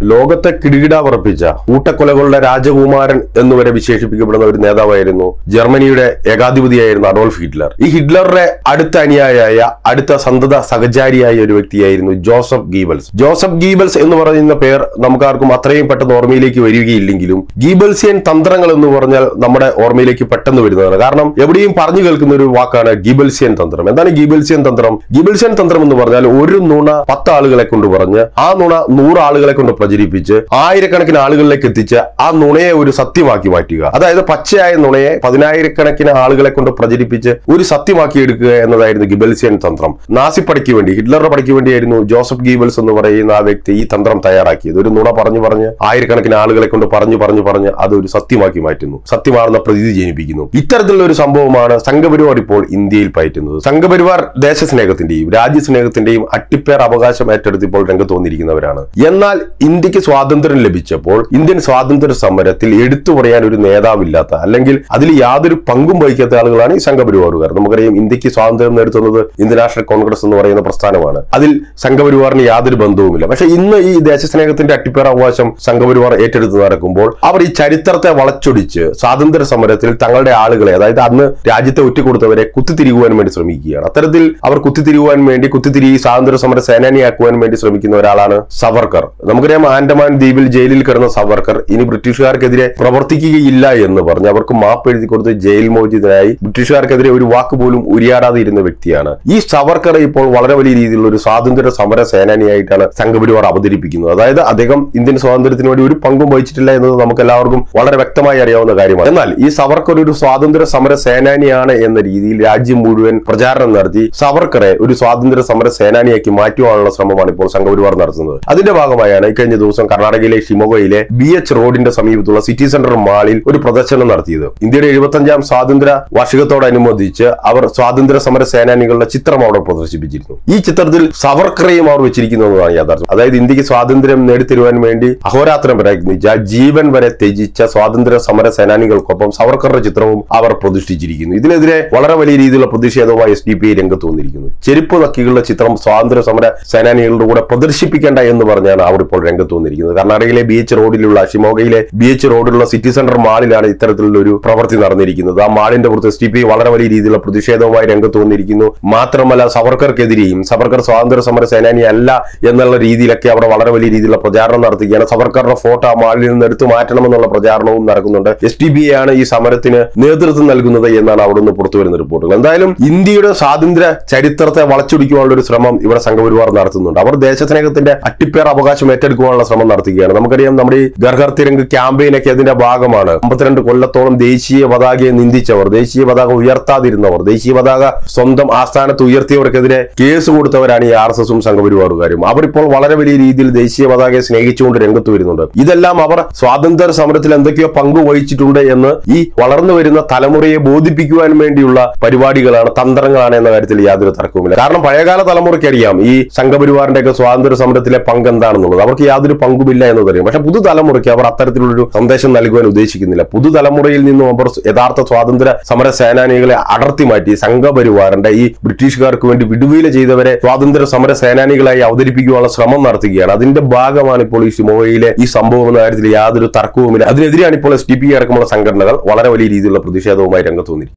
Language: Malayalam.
ലോകത്തെ കിടുകിട ഉറപ്പിച്ച കൂട്ടക്കൊലകളുടെ രാജകുമാരൻ എന്നുവരെ വിശേഷിപ്പിക്കപ്പെടുന്ന ഒരു നേതാവായിരുന്നു ജർമ്മനിയുടെ ഏകാധിപതിയായിരുന്ന അഡോൾഫ് ഹിറ്റ്ലർ ഈ ഹിറ്റ്ലറുടെ അടുത്ത അനുയായിയായ അടുത്ത സന്തത സഹചാരിയായ ഒരു വ്യക്തിയായിരുന്നു ജോസഫ് ഗീബൽസ് ജോസഫ് ഗീബൽസ് എന്ന് പറയുന്ന പേർ നമുക്കാർക്കും അത്രയും പെട്ടെന്ന് ഓർമ്മയിലേക്ക് വരികയില്ലെങ്കിലും ഗീബൽസിയൻ തന്ത്രങ്ങൾ എന്ന് പറഞ്ഞാൽ നമ്മുടെ ഓർമ്മയിലേക്ക് പെട്ടെന്ന് വരുന്നതാണ് കാരണം എവിടെയും പറഞ്ഞു കേൾക്കുന്ന ഒരു വാക്കാണ് ഗീബൽസിയൻ തന്ത്രം എന്താണ് ഗീബൽസിയൻ തന്ത്രം ഗീബൽസിയൻ തന്ത്രം എന്ന് പറഞ്ഞാൽ ഒരു നുണ പത്ത് ആളുകളെ കൊണ്ട് പറഞ്ഞ് ആ നുണ നൂറ് ആളുകളെ കൊണ്ട് പ്രചരിപ്പിച്ച് ആയിരക്കണക്കിന് ആളുകളിലേക്ക് എത്തിച്ച് ആ നുണയെ ഒരു സത്യമാക്കി മാറ്റുക അതായത് പച്ചയായ നുണയെ പതിനായിരക്കണക്കിന് ആളുകളെ കൊണ്ട് പ്രചരിപ്പിച്ച് ഒരു സത്യമാക്കി എടുക്കുക എന്നതായിരുന്നു ഗിബൽസിയൻ തന്ത്രം നാസി പടയ്ക്ക് വേണ്ടി ഹിറ്റ്ലറുടെ പടയ്ക്ക് വേണ്ടിയായിരുന്നു ജോസഫ് ഗീബൽസ് എന്ന് പറയുന്ന ആ വ്യക്തി ഈ തന്ത്രം തയ്യാറാക്കിയത് ഒരു നുണ പറഞ്ഞു പറഞ്ഞ് ആയിരക്കണക്കിന് ആളുകളെ കൊണ്ട് പറഞ്ഞു പറഞ്ഞു പറഞ്ഞ് അത് ഒരു സത്യമാക്കി മാറ്റുന്നു സത്യമാണെന്ന പ്രതീതി ജനിപ്പിക്കുന്നു ഇത്തരത്തിലുള്ള ഒരു സംഭവമാണ് സംഘപരിവാർ ഇപ്പോൾ ഇന്ത്യയിൽ പയറ്റുന്നത് സംഘപരിവാർ ദേശസ്നേഹത്തിന്റെയും രാജ്യസ്നേഹത്തിന്റെയും അട്ടിപ്പേർ അവകാശം ഏറ്റെടുത്ത് ഇപ്പോൾ രംഗത്ത് വന്നിരിക്കുന്നവരാണ് എന്നാൽ ഇന്ത്യക്ക് സ്വാതന്ത്ര്യം ലഭിച്ചപ്പോൾ ഇന്ത്യൻ സ്വാതന്ത്ര്യ സമരത്തിൽ എടുത്തു പറയാൻ ഒരു നേതാവില്ലാത്ത അല്ലെങ്കിൽ അതിൽ യാതൊരു പങ്കും വഹിക്കാത്ത ആളുകളാണ് ഈ സംഘപരിവാറുകാർ നമുക്കറിയാം ഇന്ത്യക്ക് സ്വാതന്ത്ര്യം നേടുത്തുന്നത് ഇന്ത്യൻ നാഷണൽ കോൺഗ്രസ് എന്ന് പറയുന്ന പ്രസ്ഥാനമാണ് അതിൽ സംഘപരിവാറിന് യാതൊരു ബന്ധവുമില്ല പക്ഷെ ഇന്ന് ഈ ദേശസ്നേഹത്തിന്റെ അട്ടിപ്പേർ അവകാശം സംഘപരിവാർ ഏറ്റെടുത്ത് നടക്കുമ്പോൾ അവർ ഈ ചരിത്രത്തെ വളച്ചൊടിച്ച് സ്വാതന്ത്ര്യ സമരത്തിൽ തങ്ങളുടെ ആളുകളെ അതായത് അന്ന് രാജ്യത്തെ ഒറ്റുകൊടുത്തവരെ കുത്തിത്തിരികുവാൻ വേണ്ടി ശ്രമിക്കുകയാണ് അത്തരത്തിൽ അവർ കുത്തിത്തിരികുവാൻ വേണ്ടി കുത്തിത്തിരികി സ്വാതന്ത്ര്യ സമര സേനാനിയാക്കുവാൻ വേണ്ടി ശ്രമിക്കുന്ന ഒരാളാണ് സവർക്കർ നമുക്കറിയാം ആൻഡമാൻ ദ്വീപിൽ ജയിലിൽ കിടന്ന സവർക്കർ ഇനി ബ്രിട്ടീഷുകാർക്കെതിരെ പ്രവർത്തിക്കുകയില്ല എന്ന് പറഞ്ഞ് അവർക്ക് മാപ്പ് എഴുതി കൊടുത്ത് ജയിൽ മോചിതനായി ബ്രിട്ടീഷുകാർക്കെതിരെ ഒരു വാക്ക് പോലും ഉരിയാടാതെ ഇരുന്ന വ്യക്തിയാണ് ഈ സവർക്കർ ഇപ്പോൾ വളരെ വലിയ രീതിയിലുള്ള ഒരു സ്വാതന്ത്ര്യ സമര സേനാനിയായിട്ടാണ് സംഘപരിവാർ അവതരിപ്പിക്കുന്നത് അതായത് അദ്ദേഹം ഇന്ത്യൻ സ്വാതന്ത്ര്യത്തിന് വേണ്ടി ഒരു പങ്കും വഹിച്ചിട്ടില്ല എന്നത് നമുക്ക് എല്ലാവർക്കും വളരെ വ്യക്തമായി അറിയാവുന്ന കാര്യമാണ് എന്നാൽ ഈ സവർക്കർ ഒരു സ്വാതന്ത്ര്യ സമര സേനാനിയാണ് എന്ന രീതിയിൽ രാജ്യം മുഴുവൻ പ്രചാരണം നടത്തി സവർക്കറെ ഒരു സ്വാതന്ത്ര്യ സമര സേനാനിയാക്കി മാറ്റുവാനുള്ള ശ്രമമാണ് ഇപ്പോൾ സംഘപരിവാർ നടത്തുന്നത് അതിന്റെ ഭാഗമായാണ് ഇക്കഴിഞ്ഞ ദിവസം കർണാടകയിലെ ഷിമോഗയിലെ ബി എച്ച് റോഡിന്റെ സമീപത്തുള്ള സിറ്റി സെന്റർ മാളിൽ ഒരു പ്രദർശനം നടത്തിയത് ഇന്ത്യയുടെ എഴുപത്തഞ്ചാം സ്വാതന്ത്ര്യ വാർഷികത്തോടനുബന്ധിച്ച് അവർ സ്വാതന്ത്ര്യ സമര സേനാനികളുടെ ചിത്രം അവിടെ പ്രദർശിപ്പിച്ചിരുന്നു ഈ ചിത്രത്തിൽ സവർക്കറേയും അവർ വെച്ചിരിക്കുന്നതാണ് യാഥാർത്ഥ്യം അതായത് ഇന്ത്യക്ക് സ്വാതന്ത്ര്യം നേടിത്തരുവാൻ വേണ്ടി അഹോരാത്രം പ്രയത്നിച്ച ജീവൻ വരെ ത്യജിച്ച സ്വാതന്ത്ര്യ സമര സേനാനികൾക്കൊപ്പം സവർക്കറുടെ ചിത്രവും അവർ പ്രതിഷ്ഠിച്ചിരിക്കുന്നു ഇതിനെതിരെ വളരെ വലിയ രീതിയിലുള്ള പ്രതിഷേധവുമായി എസ് ഡി പി ഐ രംഗത്ത് വന്നിരിക്കുന്നു ചെരുപ്പ് നക്കികളുടെ ചിത്രം സ്വാതന്ത്ര്യ സമര സേനാനികളുടെ കൂടെ പ്രദർശിപ്പിക്കേണ്ട എന്ന് പറഞ്ഞാണ് അവർ ഇപ്പോൾ രംഗത്ത് വന്നിരിക്കുന്നത് കർണാടകയിലെ ബി എച്ച് റോഡിലുള്ള ഷിമോഗയിലെ ബി എച്ച് റോഡിലുള്ള സിറ്റി സെന്റർ മാളിലാണ് ഇത്തരത്തിലുള്ള ഒരു പ്രവൃത്തി നടന്നിരിക്കുന്നത് ആ മാളിന്റെ പുറത്ത് എസ് ഡി പി വളരെ വലിയ രീതിയിലുള്ള പ്രതിഷേധവുമായി രംഗത്ത് വന്നിരിക്കുന്നു മാത്രമല്ല സവർക്കർക്കെതിരെയും സവർക്കർ സ്വാതന്ത്ര്യ സമര സേനാനി അല്ല എന്നുള്ള രീതിയിലൊക്കെ അവിടെ വളരെ വലിയ രീതിയിലുള്ള പ്രചാരണം നടത്തുകയാണ് സവർക്കറുടെ ഫോട്ടോ ആ മാളിൽ നിന്ന് എടുത്തു മാറ്റണമെന്നുള്ള പ്രചാരണവും നടക്കുന്നുണ്ട് എസ് ടി ബി ആണ് ഈ സമരത്തിന് നേതൃത്വം നൽകുന്നത് എന്നാണ് അവിടെ നിന്ന് പുറത്തു വരുന്ന റിപ്പോർട്ടുകൾ എന്തായാലും ഇന്ത്യയുടെ സ്വാതന്ത്ര്യ ചരിത്രത്തെ വളച്ചൊടിക്കുവാനുള്ള ഒരു ശ്രമം ഇവിടെ സംഘപരിവാർ നടത്തുന്നുണ്ട് അവർ ദേശസ്നേഹത്തിന്റെ അട്ടിപ്പേർ അവകാശം ഏറ്റെടുക്കുവാനുള്ള ശ്രമം നടത്തുകയാണ് നമുക്കറിയാം നമ്മുടെ ഈ ഗർഹർ തിരങ്ക് ക്യാമ്പയിനൊക്കെ അതിന്റെ ഭാഗമാണ് അമ്പത്തിരണ്ട് കൊല്ലത്തോളം ദേശീയ പതാകയെ നിന്ദിച്ചവർ ദേശീയ പതാക ഉയർത്താതിരുന്നവർ ദേശീയ പതാക സ്വന്തം ആസ്ഥാനത്ത് ഉയർത്തിയവർക്കെതിരെ കേസ് കൊടുത്തവരാണ് ഈ ആർ എസ് എസും സംഘപരിവാറുകാരും അവരിപ്പോൾ വളരെ വലിയ രീതിയിൽ ദേശീയ പതാകയെ സ്നേഹിച്ചുകൊണ്ട് രംഗത്ത് വരുന്നുണ്ട് ഇതെല്ലാം അവർ സ്വാതന്ത്ര്യ സമരത്തിൽ എന്തൊക്കെയോ പങ്ക് വഹിച്ചിട്ടുണ്ട് എന്ന് ഈ വളർന്നു വരുന്ന തലമുറയെ ബോധിപ്പിക്കുവാൻ വേണ്ടിയുള്ള പരിപാടികളാണ് തന്ത്രങ്ങളാണ് എന്ന കാര്യത്തിൽ യാതൊരു തർക്കവുമില്ല കാരണം പഴയകാല തലമുറയ്ക്ക് അറിയാം ഈ സംഘപരിവാറിന്റെ ഒക്കെ സ്വാതന്ത്ര്യ സമരത്തിലെ പങ്ക് എന്താണെന്നുള്ളത് അവർക്ക് യാതൊരു പങ്കുമില്ല എന്നതറിയാം പക്ഷെ പുതുതലമുറയ്ക്ക് അവർ അത്തരത്തിലുള്ളൊരു സന്ദേശം നൽകുവാൻ ഉദ്ദേശിക്കുന്നില്ല പുതുതലമുറയിൽ നിന്നും അവർ യഥാർത്ഥ സ്വാതന്ത്ര്യ സമര സേനാനികളെ അടർത്തി മാറ്റി സംഘപരിവാറിന്റെ ഈ ബ്രിട്ടീഷുകാർക്ക് വേണ്ടി വിടുവീല ചെയ്തവരെ സ്വാതന്ത്ര്യ സമര സേനാനികളായി അവതരിപ്പിക്കാനുള്ള ശ്രമം നടത്തുകയാണ് അതിന്റെ ഭാഗമാണ് ഇപ്പോൾ ഈ ഷിമോഗയിലെ ഈ സംഭവം എന്ന കാര്യത്തിൽ യാതൊരു തർക്കവുമില്ല അതിനെതിരെയാണ് ഇപ്പോൾ എസ് ഡി പി അടക്കമുള്ള സംഘടനകൾ വളരെ വലിയ രീതിയിലുള്ള പ്രതിഷേധവുമായി രംഗത്ത് വന്നിരിക്കുന്നത്